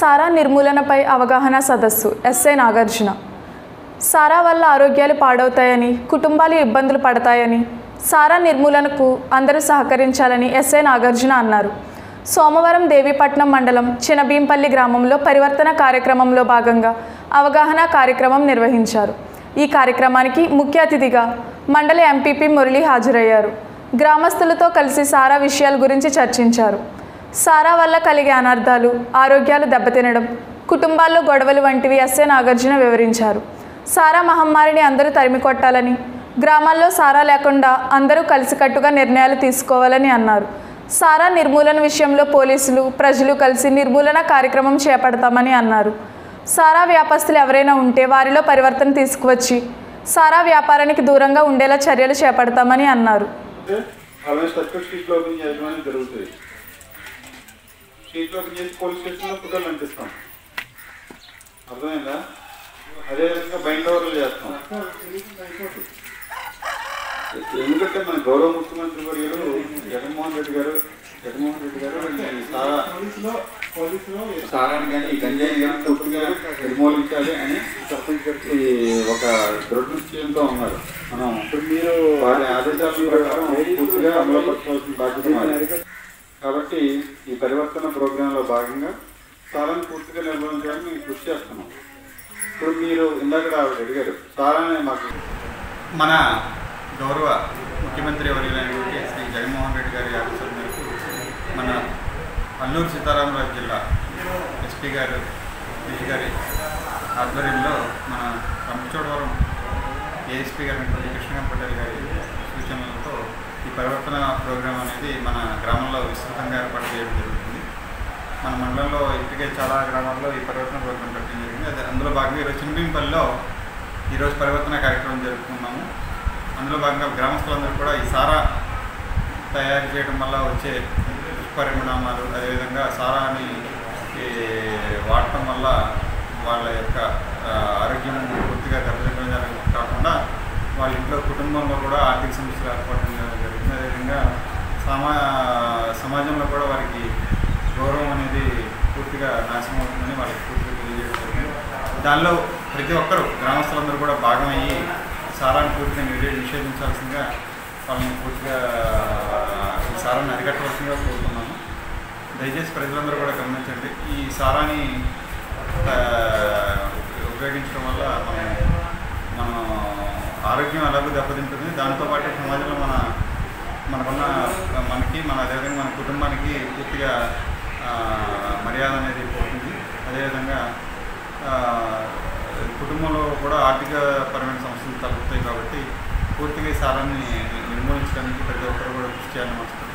సారా నిర్మూలనపై అవగాహన సదస్సు ఎస్ఐ నాగార్జున సారా వల్ల ఆరోగ్యాలు పాడవుతాయని కుటుంబాలు ఇబ్బందులు పడతాయని సారా నిర్మూలనకు అందరూ సహకరించాలని ఎస్ఐ నాగార్జున అన్నారు సోమవారం దేవీపట్నం మండలం చినబీంపల్లి గ్రామంలో పరివర్తన కార్యక్రమంలో భాగంగా అవగాహన కార్యక్రమం నిర్వహించారు ఈ కార్యక్రమానికి ముఖ్య అతిథిగా మండల ఎంపీపీ మురళి హాజరయ్యారు గ్రామస్తులతో కలిసి సారా విషయాల గురించి చర్చించారు సారా వల్ల కలిగే అనర్థాలు ఆరోగ్యాలు దెబ్బతినడం కుటుంబాల్లో గొడవలు వంటివి ఎస్ఏ నాగార్జున వివరించారు సారా మహమ్మారిని అందరూ తరిమి కొట్టాలని గ్రామాల్లో సారా లేకుండా అందరూ కలిసికట్టుగా నిర్ణయాలు తీసుకోవాలని అన్నారు సారా నిర్మూలన విషయంలో పోలీసులు ప్రజలు కలిసి నిర్మూలన కార్యక్రమం చేపడతామని అన్నారు సారా వ్యాపస్తులు ఎవరైనా ఉంటే వారిలో పరివర్తన తీసుకువచ్చి సారా వ్యాపారానికి దూరంగా ఉండేలా చర్యలు చేపడతామని అన్నారు అంటే అలాగే సర్క్యూట్ షీట్ ఓపెన్ చేయడం అనేది జరుగుతుంది షీట్ ఓపెన్ చేసి పోలీస్ స్టేషన్లో ఫోటోలు అంటిస్తాం అర్థమైందా అదేవిధంగా బైండ్ ఓవర్లు చేస్తాం ఎందుకంటే మన గౌరవ ముఖ్యమంత్రి వర్యులు జగన్మోహన్ రెడ్డి గారు జగన్మోహన్ రెడ్డి గారు ఈ సారా సారాన్ని కానీ ఈ గంజాయిని కానీ పూర్తిగా నిర్మూలించాలి అని ఈ ఒక దృఢ నిశ్చయంతో ఉన్నారు మనం ఇప్పుడు మీరు వారి ఆదేశాల ప్రకారం పూర్తిగా అమలు పరచాల్సిన బాధ్యత మాది కాబట్టి ఈ పరివర్తన ప్రోగ్రాంలో భాగంగా సారాన్ని పూర్తిగా నిర్వహించడానికి మేము కృషి చేస్తున్నాం ఇప్పుడు మీరు ఇందాక ఆవిడ అడిగారు సారాన్ని మాకు మన గౌరవ ముఖ్యమంత్రి వర్యులైనటువంటి శ్రీ జగన్మోహన్ రెడ్డి గారి ఆదేశాల మేరకు మన అల్లూరు సీతారామరాజు జిల్లా ఎస్పీ గారు ఎస్పీ గారి ఆధ్వర్యంలో మన రంపచోడవరం ఏఎస్పీ గారు కృష్ణకాంత్ పటేల్ గారి సూచనలతో ఈ పరివర్తన ప్రోగ్రాం అనేది మన గ్రామంలో విస్తృతంగా ఏర్పాటు చేయడం జరుగుతుంది మన మండలంలో ఇప్పటికే చాలా గ్రామాల్లో ఈ పరివర్తన ప్రోగ్రాం పెట్టడం జరిగింది అదే అందులో భాగంగా ఈరోజు చిన్నబింపల్లో ఈరోజు పరివర్తన కార్యక్రమం జరుపుకున్నాము అందులో భాగంగా గ్రామస్తులందరూ కూడా ఈ సారా తయారు చేయడం వల్ల వచ్చే దుష్పరిణామాలు అదేవిధంగా సారాని ఈ వాడటం వల్ల వాళ్ళ యొక్క ఆ, ఆరోగ్యం పూర్తిగా దెబ్బతింటడం కాకుండా వాళ్ళ ఇంట్లో కుటుంబంలో కూడా ఆర్థిక సమస్యలు ఏర్పడడం జరిగింది అదేవిధంగా సమా సమాజంలో కూడా వారికి గౌరవం అనేది పూర్తిగా నాశనం అవుతుందని వాళ్ళకి పూర్తిగా తెలియజేయడం జరిగింది దానిలో ప్రతి ఒక్కరూ గ్రామస్తులందరూ కూడా భాగమయ్యి సారాన్ని పూర్తిగా నిషే- నిషేధించాల్సిందిగా వాళ్ళని పూర్తిగా ఈ సారాన్ని అరికట్టవలసిందిగా కోరుతున్నాము దయచేసి ప్రజలందరూ కూడా గమనించండి ఈ సారాన్ని ఆ, ఉపయోగించడం వల్ల మనం మన ఆరోగ్యం ఎలాగో దెబ్బతింటుంది దాంతోపాటు సమాజంలో మన మనకున్న మనకి మన అదేవిధంగా మన కుటుంబానికి పూర్తిగా ఆ, మర్యాద అనేది పోతుంది అదేవిధంగా ఆ, కుటుంబంలో కూడా ఆర్థిక పరమైన సమస్యలు తగ్గుతాయి కాబట్టి పూర్తిగా ఈ సారాన్ని నిర్మూలించడానికి ప్రతి ఒక్కరు కూడా కృషి చేయాలని మనస్ఫూర్తిగా